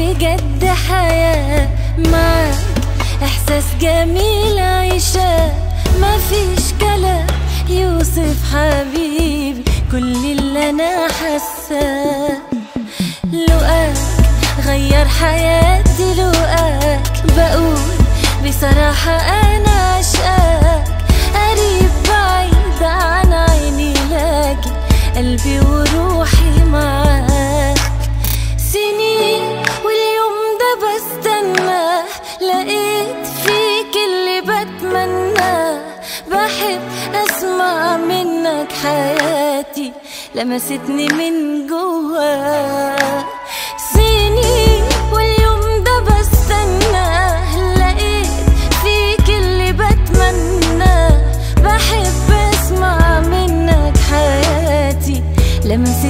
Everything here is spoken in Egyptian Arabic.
بجد حياة معاك إحساس جميل عيشة مفيش كلام يوصف حبيبي كل اللي أنا حاساه لقاك غير حياتي لقاك بقول بصراحة أنا عشقاك قريب بعيد عن عيني لكن قلبي وروحي معاك سنين واليوم ده بستناه لقيت فيك اللي بتمناه بحب اسمع منك حياتي لمستني من جواك سنين واليوم ده بستناه لقيت فيك اللي بتمناه بحب اسمع منك حياتي لمستني